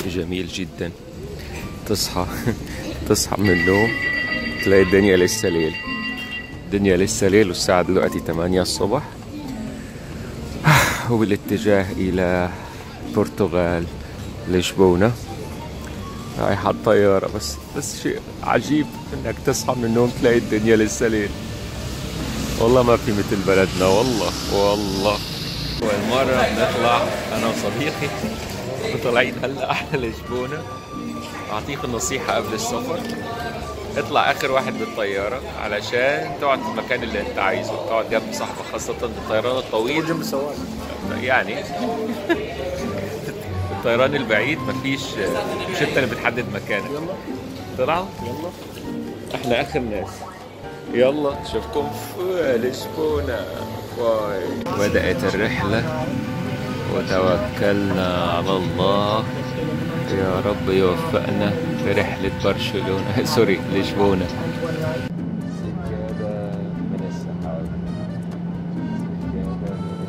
جميل جدا تصحى تصحى من النوم تلاقي الدنيا لسه ليل الدنيا لسه ليل والساعة دلوقتي 8 الصبح وبالاتجاه إلى البرتغال لشبونة رايحة الطيارة بس بس شيء عجيب انك تصحى من النوم تلاقي الدنيا لسه ليل والله ما في مثل بلدنا والله والله أول مرة بنطلع أنا وصديقي طالعين هلا على لشبونة أعطيك النصيحة قبل السفر اطلع آخر واحد بالطيارة علشان تقعد في المكان اللي أنت عايزه تقعد جنب صاحبك خاصة الطيران الطويل جنب السواق يعني الطيران البعيد مفيش مش انت اللي بتحدد مكانك يلا طلعوا يلا احنا اخر ناس يلا اشوفكم في لشبونة باي بدأت الرحلة وتوكلنا على الله يا رب يوفقنا في رحلة برشلونة سوري لشبونة سجادة من السحاب سجادة من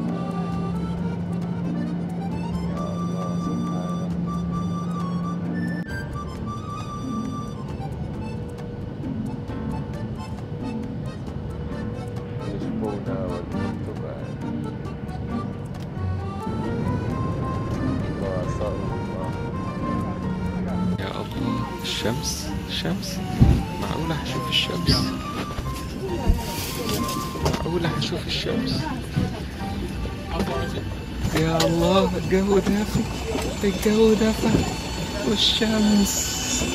السحاب يا الله سبحانك لشبونة والبرتغال ما شاء الله يا الله الشمس الشمس معقولة هشوف الشمس معقولة هشوف الشمس يا الله الجو دافي الجو دافي والشمس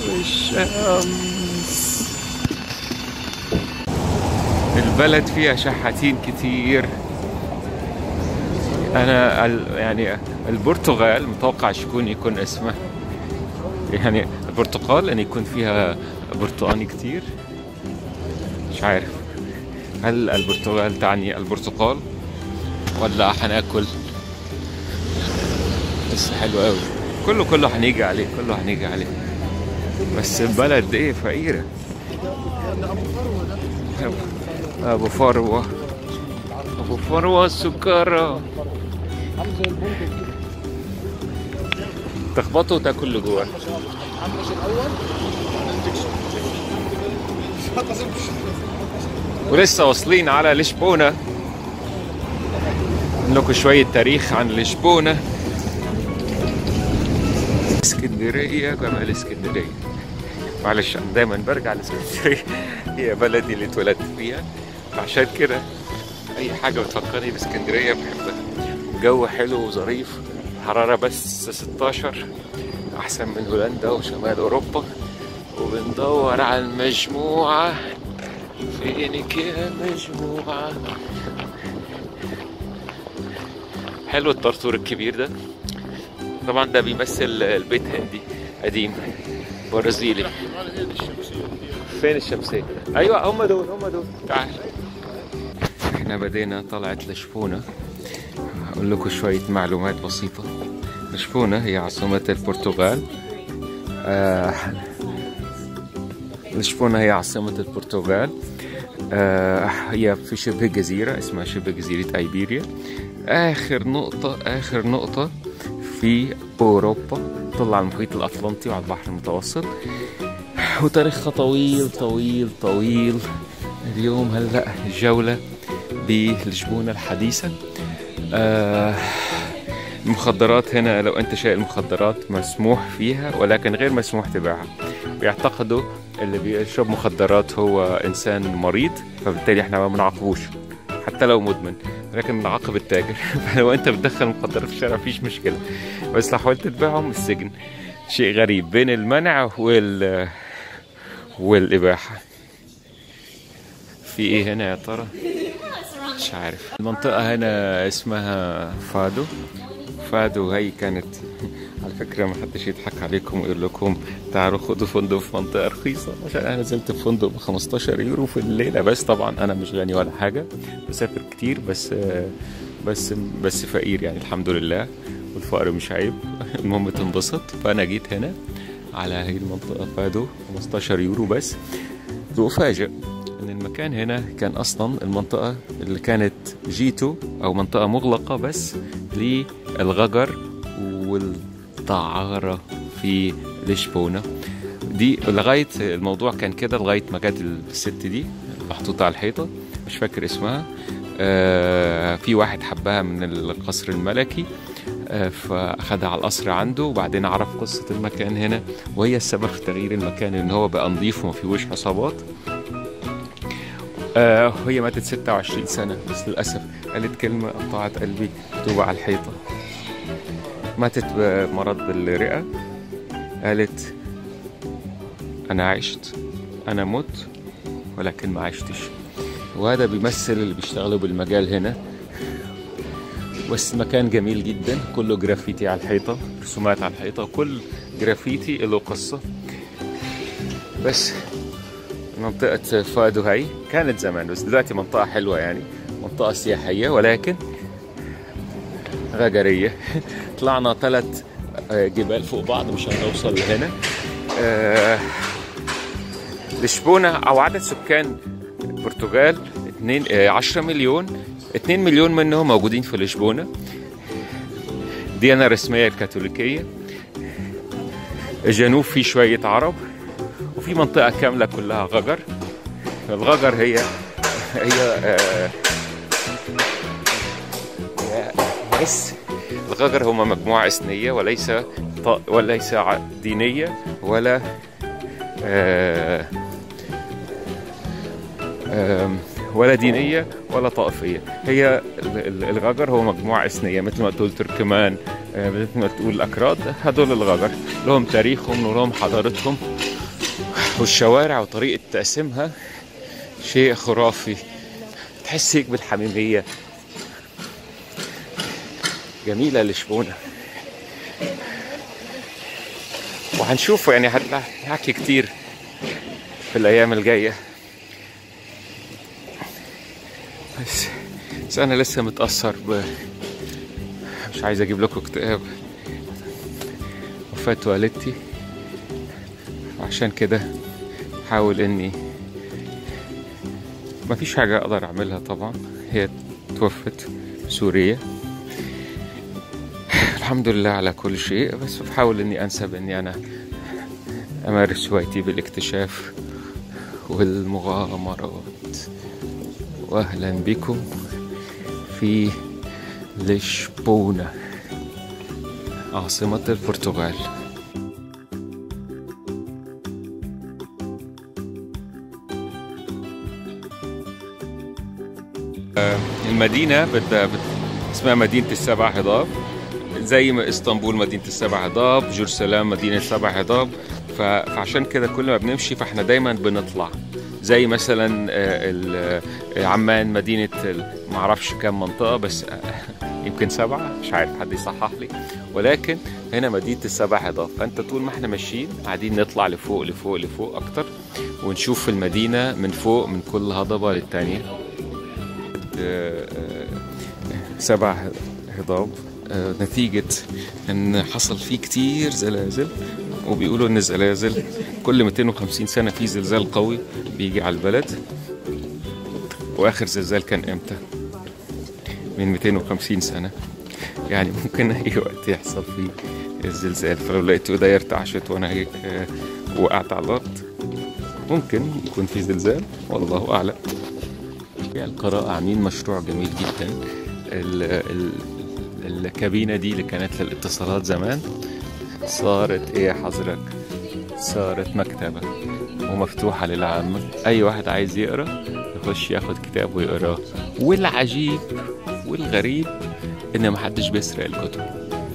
والشمس البلد فيها شحاتين كتير انا ال- يعني البرتغال متوقع شكون يكون اسمه يعني البرتقال ان يكون فيها برتقاني كتير مش عارف هل البرتغال تعني البرتقال ولا حناكل بس حلو قوي كله كله هنيجي عليه كله هنيجي عليه بس البلد ايه فقيره ابو فروه ابو فروه السكره عامل زي البنك كده تخبطه وتاكل اللي جواه عامل زي الاول بعدين تكسر ولسه واصلين على لشبونة لكم شوية تاريخ عن لشبونة اسكندرية جمال اسكندرية معلش أنا دايما برجع لاسكندرية هي بلدي اللي اتولدت فيها عشان كده أي حاجة بتفكرني باسكندرية بحبها جو حلو وظريف حرارة بس 16 أحسن من هولندا وشمال أوروبا وبندور على المجموعة فينك يا مجموعة حلو الطرطور الكبير ده طبعا ده بيمثل البيت هندي قديم برازيلي فين الشمسية؟ ايوه هم دول هم دول تعال احنا بدينا طلعت لشبونة هقول لكم شوية معلومات بسيطة لشبونة هي عاصمة البرتغال آه لشبونة هي عاصمة البرتغال آه هي في شبه جزيرة اسمها شبه جزيرة أيبيريا آخر نقطة آخر نقطة في أوروبا طلع على المحيط الأطلنطي وعلى البحر المتوسط وتاريخها طويل طويل طويل اليوم هلأ جولة بلشبونة الحديثة آه المخدرات هنا لو انت شايل المخدرات مسموح فيها ولكن غير مسموح تبيعها بيعتقدوا اللي بيشرب مخدرات هو انسان مريض فبالتالي احنا ما بنعاقبوش حتى لو مدمن لكن بنعاقب التاجر فلو انت بتدخل مخدرات في الشارع مفيش مشكله بس لو حاولت تبيعهم السجن شيء غريب بين المنع وال والاباحه في ايه هنا يا ترى مش عارف المنطقة هنا اسمها فادو فادو هي كانت على فكرة ما حدش يضحك عليكم ويقول لكم تعالوا خدوا فندق في منطقة رخيصة عشان أنا نزلت في فندق ب 15 يورو في الليلة بس طبعا أنا مش غني ولا حاجة بسافر كتير بس بس بس فقير يعني الحمد لله والفقر مش عيب المهم تنبسط فأنا جيت هنا على هي المنطقة فادو 15 يورو بس وأفاجئ ان المكان هنا كان اصلا المنطقه اللي كانت جيتو او منطقه مغلقه بس للغجر وال دعارة في لشبونة دي لغاية الموضوع كان كده لغاية ما جت الست دي محطوطة على الحيطة مش فاكر اسمها آه في واحد حبها من القصر الملكي آه فأخدها على القصر عنده وبعدين عرف قصة المكان هنا وهي السبب في تغيير المكان إن هو بقى نظيف وما فيهوش عصابات آه هي ماتت 26 سنة بس للأسف قالت كلمة قطعت قلبي مكتوبة على الحيطة ماتت بمرض بالرئة قالت أنا عشت أنا مت ولكن ما عشتش وهذا بيمثل اللي بيشتغلوا بالمجال هنا بس مكان جميل جدا كله جرافيتي على الحيطة رسومات على الحيطة وكل جرافيتي له قصة بس منطقة فادو هاي كانت زمان بس دلوقتي منطقة حلوة يعني منطقة سياحية ولكن غجرية طلعنا ثلاث جبال فوق بعض مشان نوصل لهنا آه، لشبونة أو عدد سكان البرتغال 2 10 مليون 2 مليون منهم موجودين في لشبونة ديانة رسمية الكاثوليكية الجنوب فيه شوية عرب وفي منطقة كاملة كلها غجر الغجر هي هي آه، هي بس الغجر هم مجموعة إثنية وليس ط- وليس ع- دينية ولا آه، آم، ولا دينية ولا طائفية هي ال- ال- الغجر هو مجموعة إثنية مثل ما تقول تركمان آه، مثل ما تقول الأكراد هدول الغجر لهم تاريخهم ولهم حضارتهم والشوارع وطريقة تقسيمها شيء خرافي تحس هيك بالحميمية جميلة لشبونة وهنشوفه يعني هنحكي كتير في الأيام الجاية بس بس أنا لسه متأثر ب مش عايز أجيب لكم اكتئاب وفاة والدتي عشان كده حاول إني ما فيش حاجة أقدر أعملها طبعا هي توفت سوريا الحمد لله على كل شيء بس بحاول إني أنسى بإني أنا أمارس هوايتي بالاكتشاف والمغامرات وأهلا بكم في لشبونة عاصمة البرتغال المدينة بت... بت... اسمها مدينة السبع هضاب زي ما اسطنبول مدينة السبع هضاب جرسلام مدينة السبع هضاب ف... فعشان كده كل ما بنمشي فاحنا دايما بنطلع زي مثلا آه، ال- آه، عمان مدينة ال- معرفش كام منطقة بس آه، يمكن سبعة مش عارف حد يصحح لي ولكن هنا مدينة السبع هضاب فانت طول ما احنا ماشيين قاعدين نطلع لفوق لفوق لفوق اكتر ونشوف المدينة من فوق من كل هضبة للتانية آه، آه، سبع هضاب آه، نتيجة ان حصل فيه كتير زلازل وبيقولوا ان الزلازل كل 250 سنة في زلزال قوي بيجي على البلد واخر زلزال كان امتى من 250 سنة يعني ممكن اي وقت يحصل فيه الزلزال فلو لقيت ايديا ارتعشت وانا هيك آه، وقعت على الارض ممكن يكون في زلزال والله اعلم القراءة عاملين مشروع جميل جدا ال ال الكابينة دي اللي كانت للاتصالات زمان صارت ايه يا حضرتك صارت مكتبة ومفتوحة للعامة أي واحد عايز يقرأ يخش ياخد كتاب ويقراه والعجيب والغريب إن محدش بيسرق الكتب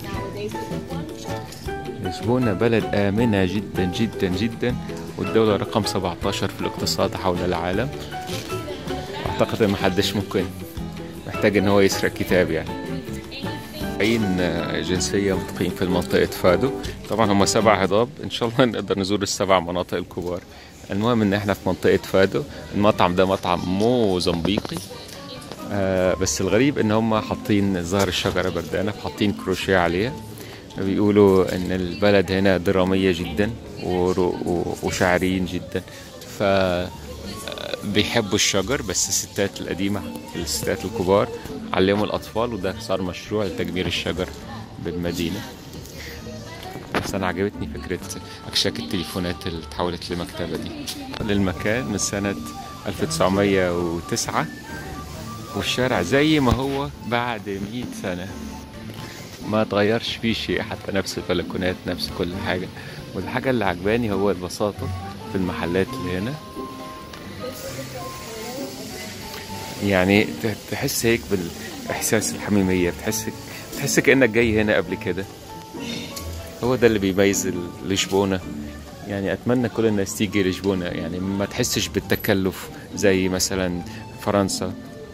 لشبونة بلد آمنة جدا جدا جدا والدولة رقم 17 في الاقتصاد حول العالم أعتقد إن محدش ممكن محتاج إن هو يسرق كتاب يعني عين جنسية متقيم في منطقة فادو طبعا هم سبع هضاب إن شاء الله نقدر نزور السبع مناطق الكبار المهم إن إحنا في منطقة فادو المطعم ده مطعم موزمبيقي آه بس الغريب إن هم حاطين ظهر الشجرة بردانة حاطين كروشيه عليها بيقولوا إن البلد هنا درامية جدا ورو- و- وشاعرين جدا ف بيحبوا الشجر بس الستات القديمة الستات الكبار علموا الأطفال وده صار مشروع لتجميل الشجر بالمدينة بس انا عجبتني فكره اكشاك التليفونات اللي اتحولت لمكتبه دي للمكان من سنه 1909 والشارع زي ما هو بعد 100 سنه ما اتغيرش فيه شيء حتى نفس البلكونات نفس كل حاجه والحاجه اللي عجباني هو البساطه في المحلات اللي هنا يعني ت- تحس هيك بالاحساس الحميميه بتحس بتحس كانك جاي هنا قبل كده هو ده اللي بيميز ال- لشبونه يعني اتمنى كل الناس تيجي لشبونه يعني ما تحسش بالتكلف زي مثلا فرنسا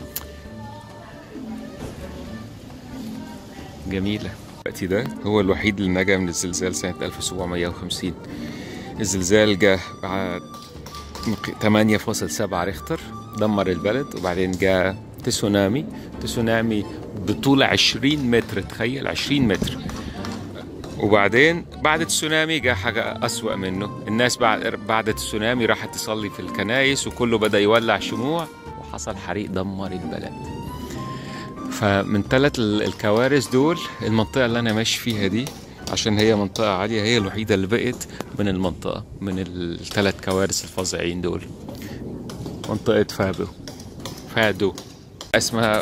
جميله الوقت ده هو الوحيد اللي نجا من الزلزال سنه 1750 الزلزال جه بعد 8.7 ريختر دمر البلد وبعدين جاء تسونامي تسونامي بطول 20 متر تخيل 20 متر وبعدين بعد التسونامي جاء حاجة أسوأ منه الناس بعد بعد التسونامي راحت تصلي في الكنايس وكله بدأ يولع شموع وحصل حريق دمر البلد فمن ثلاث الكوارث دول المنطقة اللي أنا ماشي فيها دي عشان هي منطقة عالية هي الوحيدة اللي بقت من المنطقة من الثلاث كوارث الفظيعين دول منطقة فابو فادو اسمها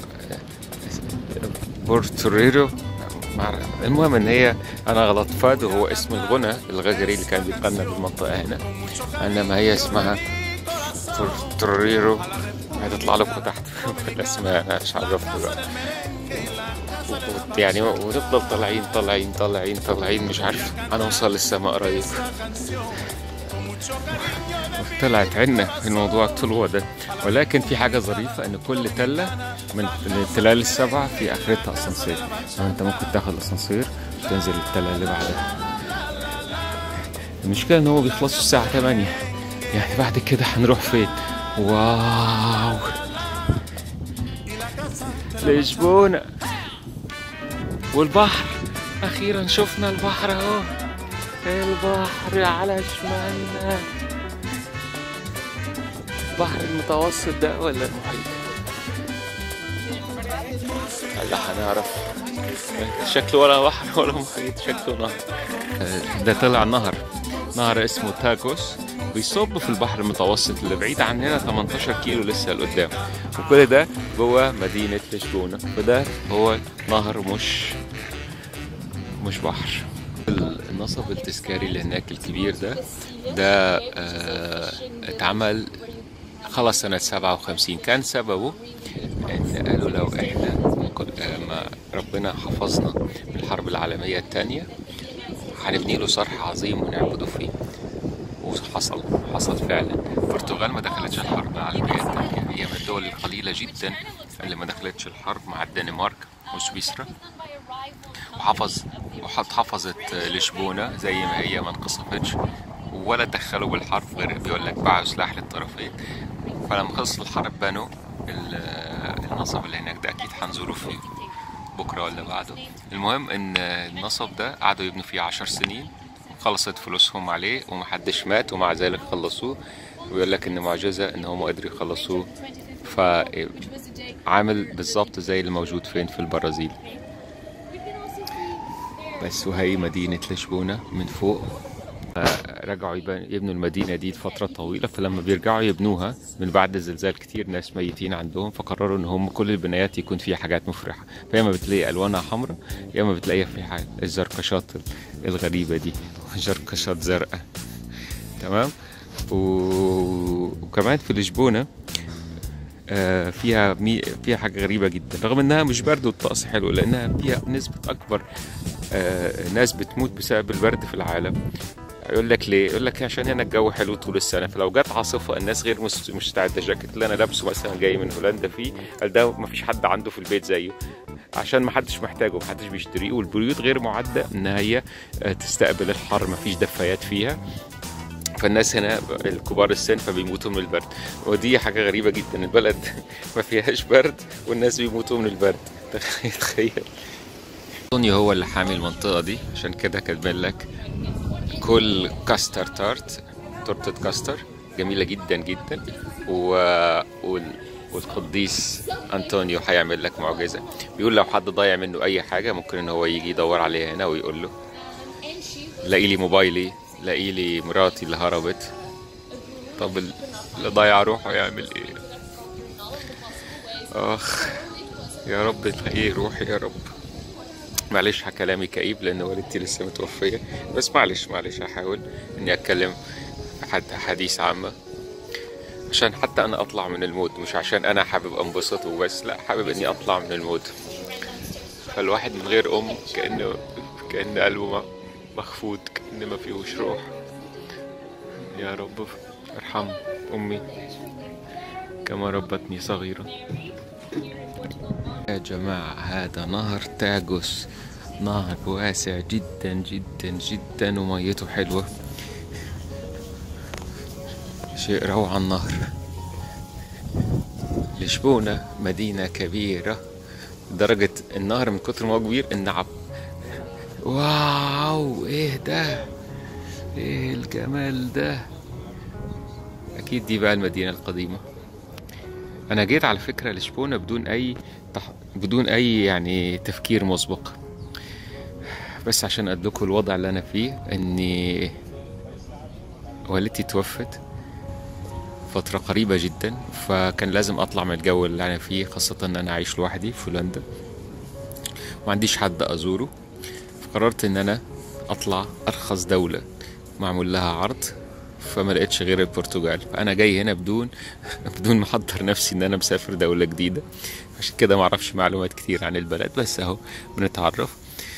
بورتوريرو ما أعرف. المهم ان هي انا غلط فادو هو اسم الغنى الغجري اللي كان بيتغنى في المنطقة هنا انما هي اسمها بورتوريرو هتطلع لكم تحت في الاسماء انا مش عرفت بقى يعني ونفضل طالعين طالعين طالعين طالعين مش عارف هنوصل للسماء قريب طلعت عنا في الموضوع الطلوع ده ولكن في حاجة ظريفة ان كل تلة من التلال السبعة في اخرتها اسانسير فانت ممكن تاخد اسانسير وتنزل التلة اللي بعدها المشكلة ان هو بيخلصوا الساعة 8 يعني بعد كده هنروح فين واو لشبونة والبحر اخيرا شفنا البحر اهو البحر على شمالنا البحر المتوسط ده ولا المحيط هلا هنعرف شكله ولا بحر ولا محيط شكله نهر ده طلع نهر نهر اسمه تاكوس بيصب في البحر المتوسط اللي بعيد عننا 18 كيلو لسه لقدام وكل ده جوه مدينة لشبونة وده هو نهر مش مش بحر النصب التذكاري اللي هناك الكبير ده ده آه اتعمل خلص سنة 57 كان سببه ان قالوا لو احنا ما ربنا حفظنا من الحرب العالمية الثانية هنبني له صرح عظيم ونعبده فيه وحصل حصل فعلا البرتغال ما دخلتش الحرب العالمية الثانية هي من الدول القليلة جدا اللي ما دخلتش الحرب مع الدنمارك وسويسرا وحفظ وحفظت لشبونة زي ما هي ما انقصفتش ولا دخلوا بالحرب غير بيقول لك باعوا سلاح للطرفين فلما خلصت الحرب بنوا النصب اللي هناك ده اكيد هنزوره فيه بكره ولا بعده المهم ان النصب ده قعدوا يبنوا فيه عشر سنين خلصت فلوسهم عليه ومحدش مات ومع ذلك خلصوه ويقول لك ان معجزه ان هم قدروا يخلصوه فعامل بالظبط زي اللي موجود فين في البرازيل بس وهي مدينة لشبونة من فوق رجعوا يبنوا المدينة دي فترة طويلة فلما بيرجعوا يبنوها من بعد الزلزال كتير ناس ميتين عندهم فقرروا ان هم كل البنايات يكون فيها حاجات مفرحة فيا اما بتلاقي الوانها حمراء يا اما بتلاقيها في حاجة الزركشات الغريبة دي زركشات زرقاء تمام و... وكمان في لشبونة آه فيها مي... فيها حاجة غريبة جدا رغم انها مش برد والطقس حلو لانها فيها نسبة اكبر آه ناس بتموت بسبب البرد في العالم يقول لك ليه؟ يقول لك عشان هنا الجو حلو طول السنه فلو جت عاصفه الناس غير مستعده الجاكيت اللي انا لابسه مثلا جاي من هولندا فيه قال ده ما فيش حد عنده في البيت زيه عشان ما حدش محتاجه ما حدش بيشتريه والبيوت غير معده ان هي تستقبل الحر ما فيش دفايات فيها فالناس هنا الكبار السن فبيموتوا من البرد ودي حاجه غريبه جدا البلد ما فيهاش برد والناس بيموتوا من البرد تخيل طوني هو اللي حامي المنطقه دي عشان كده كاتبين لك كل كاستر تارت تورتة كاستر جميلة جدا جدا و... وال... والقديس أنطونيو هيعمل لك معجزة بيقول لو حد ضايع منه أي حاجة ممكن إن هو يجي يدور عليها هنا ويقول له لاقي لي موبايلي لاقي لي مراتي اللي هربت طب اللي ضيع روحه يعمل ايه اخ يا رب تلاقيه روحي يا رب معلش كلامي كئيب لان والدتي لسه متوفيه بس معلش معلش هحاول اني اتكلم حد حديث عامه عشان حتى انا اطلع من المود مش عشان انا حابب انبسط وبس لا حابب اني اطلع من المود فالواحد من غير ام كانه كان قلبه م- مخفوض كان ما فيهوش روح يا رب ارحم امي كما ربتني صغيرا يا جماعة هذا نهر تاجوس نهر واسع جدا جدا جدا وميته حلوة شيء روعة النهر لشبونة مدينة كبيرة درجة النهر من كتر ما هو كبير ان عب واو ايه ده ايه الجمال ده اكيد دي بقى المدينة القديمة انا جيت على فكرة لشبونة بدون اي تح... بدون اي يعني تفكير مسبق بس عشان ادلكوا الوضع اللي انا فيه اني والدتي توفت فترة قريبة جدا فكان لازم اطلع من الجو اللي انا فيه خاصة ان انا عايش لوحدي في هولندا ما عنديش حد ازوره فقررت ان انا اطلع ارخص دولة معمول لها عرض فما لقيتش غير البرتغال فانا جاي هنا بدون بدون ما احضر نفسي ان انا مسافر دولة جديدة عشان كده ما اعرفش معلومات كتير عن البلد بس اهو بنتعرف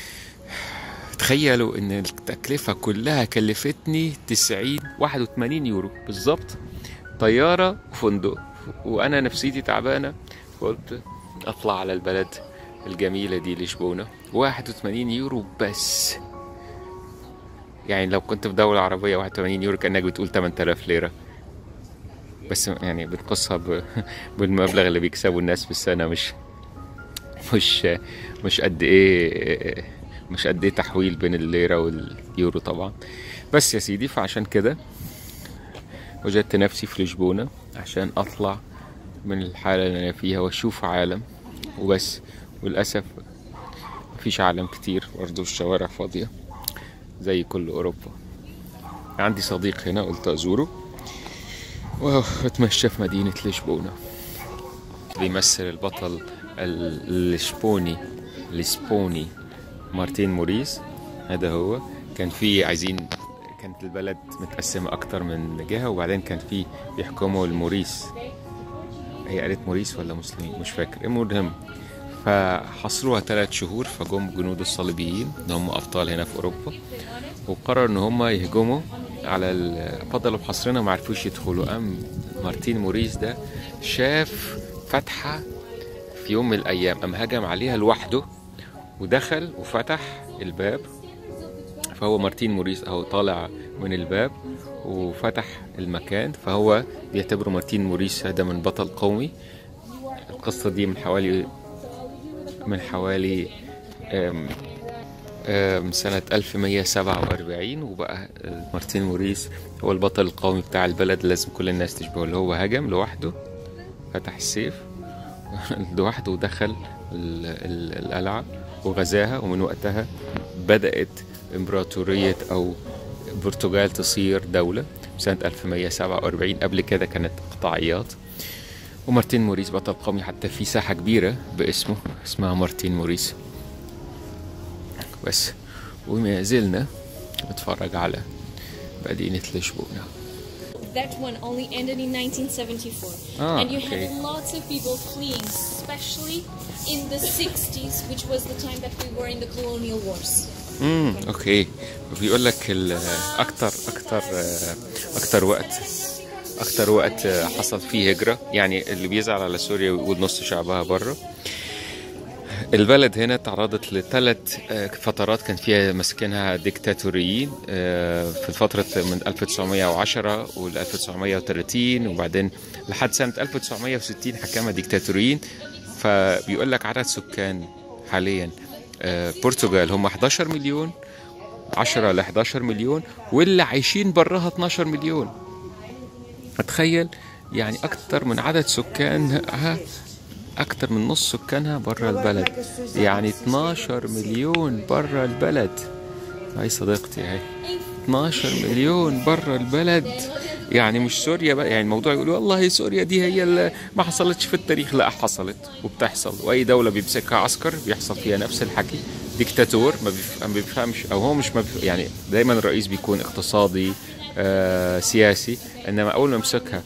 تخيلوا ان التكلفة كلها كلفتني 90 81 يورو بالظبط طيارة وفندق وانا نفسيتي تعبانة فقلت اطلع على البلد الجميلة دي لشبونة 81 يورو بس يعني لو كنت في دولة عربية 81 يورو كأنك بتقول 8000 ليرة بس يعني بنقصها ب... بالمبلغ اللي بيكسبه الناس في السنة مش مش مش قد ايه مش قد ايه تحويل بين الليرة واليورو طبعا بس يا سيدي فعشان كده وجدت نفسي في لشبونة عشان اطلع من الحالة اللي انا فيها واشوف عالم وبس وللأسف مفيش عالم كتير برضه الشوارع فاضية زي كل أوروبا عندي صديق هنا قلت أزوره واتمشى في مدينة لشبونة بيمثل البطل اللشبوني الاسبوني مارتين موريس هذا هو كان في عايزين كانت البلد متقسمة أكتر من جهة وبعدين كان في بيحكموا الموريس هي قالت موريس ولا مسلمين مش فاكر المهم فحصروها ثلاث شهور فجم جنود الصليبيين اللي هم أبطال هنا في أوروبا وقرروا إن هم يهجموا على ال- فضلوا محاصرينها ما عرفوش يدخلوا قام مارتين موريس ده شاف فتحة في يوم من الأيام قام هجم عليها لوحده ودخل وفتح الباب فهو مارتين موريس اهو طالع من الباب وفتح المكان فهو بيعتبره مارتين موريس هذا من بطل قومي القصة دي من حوالي من حوالي آم، آم، سنة 1147 وبقى مارتين موريس هو البطل القومي بتاع البلد لازم كل الناس تشبهه اللي هو هجم لوحده فتح السيف لوحده ودخل ال- ال- القلعة وغزاها ومن وقتها بدأت إمبراطورية أو البرتغال تصير دولة سنة 1147 قبل كده كانت قطاعيات ومارتين موريس بطل قومي حتى في ساحة كبيرة باسمه اسمها مارتين موريس بس وما زلنا نتفرج على مدينة لشبونة That one only ended in 1974. Ah, and you okay. had lots of people fleeing, especially in the 60s, which was the time that we were in the colonial wars. امم اوكي بيقول لك ال- اكتر اكتر اكتر وقت اكتر وقت حصل فيه هجرة يعني اللي بيزعل على سوريا ويقول نص شعبها بره البلد هنا تعرضت لثلاث فترات كان فيها مسكنها ديكتاتوريين آه، في فترة من 1910 وال 1930 وبعدين لحد سنة 1960 حكامها ديكتاتوريين فبيقول لك عدد سكان حاليا آه، البرتغال هم 11 مليون 10 ل 11 مليون واللي عايشين براها 12 مليون اتخيل يعني اكتر من عدد سكانها اكتر من نص سكانها برا البلد يعني 12 مليون برا البلد هاي صديقتي هاي 12 مليون برا البلد يعني مش سوريا بقى يعني الموضوع يقولوا والله سوريا دي هي اللي ما حصلتش في التاريخ لا حصلت وبتحصل واي دوله بيمسكها عسكر بيحصل فيها نفس الحكي ديكتاتور ما بيف- ما بيفهمش او هو مش ما بيف... يعني دايما الرئيس بيكون اقتصادي آه سياسي انما اول ما يمسكها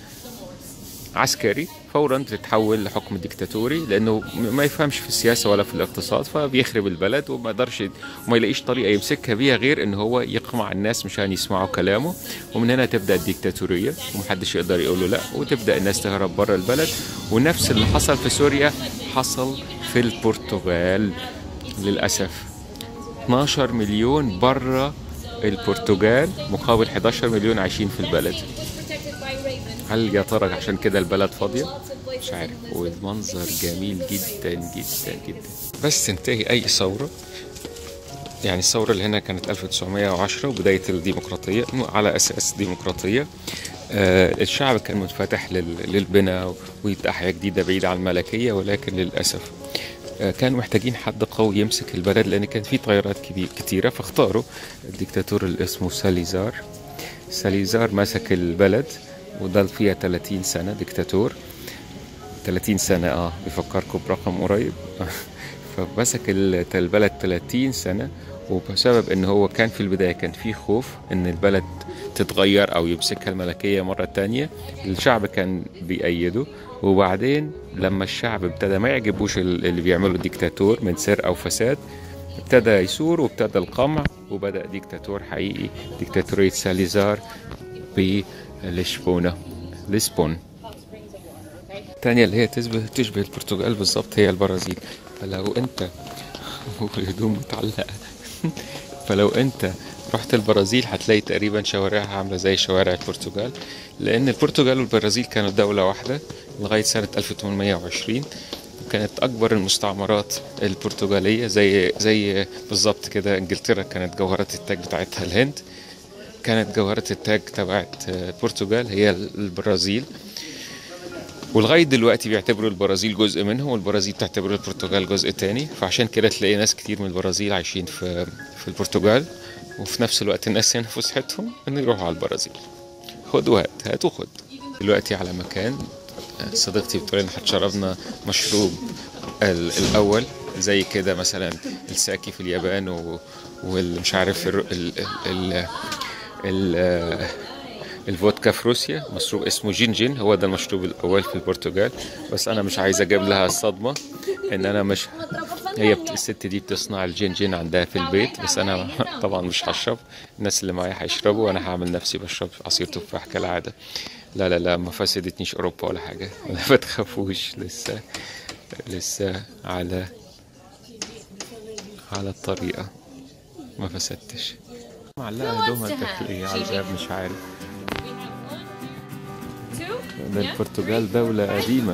عسكري فورا تتحول لحكم ديكتاتوري لانه م- ما يفهمش في السياسه ولا في الاقتصاد فبيخرب البلد وما يقدرش وما يلاقيش طريقه يمسكها بيها غير ان هو يقمع الناس مشان يسمعوا كلامه ومن هنا تبدا الديكتاتوريه ومحدش يقدر يقول له لا وتبدا الناس تهرب بره البلد ونفس اللي حصل في سوريا حصل في البرتغال للاسف 12 مليون بره البرتغال مقابل 11 مليون عايشين في البلد Protected by ravens. هل يا ترى عشان كده البلد فاضيه؟ Lots of places مش عارف in the والمنظر جميل جدا جدا جدا بس تنتهي اي ثوره يعني الثوره اللي هنا كانت 1910 وبدايه الديمقراطيه على اساس ديمقراطيه آه الشعب كان منفتح لل- للبناء وأحياء جديده بعيده عن الملكيه ولكن للاسف آه، كانوا محتاجين حد قوي يمسك البلد لان كان في تغيرات كبير كتيره فاختاروا الدكتاتور اللي اسمه ساليزار ساليزار مسك البلد وضل فيها 30 سنه دكتاتور 30 سنة اه بيفكركم برقم قريب فمسك ال- البلد 30 سنة وبسبب ان هو كان في البداية كان في خوف ان البلد تتغير او يمسكها الملكية مرة تانية الشعب كان بيأيده وبعدين لما الشعب ابتدى ما يعجبوش ال- اللي بيعمله الديكتاتور من سرقة وفساد ابتدى يثور وابتدى القمع وبدأ ديكتاتور حقيقي ديكتاتورية ساليزار بلشبونة لشبون الثانية اللي هي تشبه تشبه البرتغال بالظبط هي البرازيل فلو انت والهدوم متعلقة فلو انت رحت البرازيل هتلاقي تقريبا شوارعها عاملة زي شوارع البرتغال لأن البرتغال والبرازيل كانوا دولة واحدة لغاية سنة 1820 وكانت أكبر المستعمرات البرتغالية زي زي بالظبط كده إنجلترا كانت جوهرة التاج بتاعتها الهند كانت جوهرة التاج تبعت البرتغال هي البرازيل ولغايه دلوقتي بيعتبروا البرازيل جزء منهم والبرازيل تعتبر البرتغال جزء تاني فعشان كده تلاقي ناس كتير من البرازيل عايشين في في البرتغال وفي نفس الوقت الناس هنا فسحتهم ان يروحوا على البرازيل خد وهات هات وخد دلوقتي على مكان صديقتي بتقول لنا هتشربنا مشروب ال- الاول زي كده مثلا الساكي في اليابان و- والمش عارف ال ال ال, ال الفودكا في روسيا مشروب اسمه جينجين هو ده المشروب الاول في البرتغال بس انا مش عايز اجيب لها الصدمه ان انا مش هي بت... الست دي بتصنع الجينجين عندها في البيت بس انا طبعا مش هشرب الناس اللي معايا هيشربوا وانا هعمل نفسي بشرب عصير تفاح كالعاده لا لا لا ما فسدتنيش اوروبا ولا حاجه ما تخافوش لسه لسه على على الطريقه ما فسدتش معلقه هدومها الداخليه على الباب مش عارف Two? ده البرتغال دولة قديمة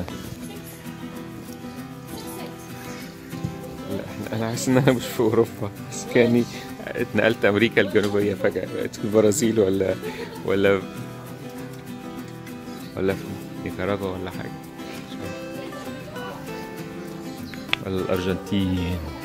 لا احنا انا حاسس ان انا مش في اوروبا بس كاني اتنقلت امريكا الجنوبية فجأة بقيت في البرازيل ولا ولا ولا في نيكاراغوا ولا حاجة مش عارف. ولا الارجنتين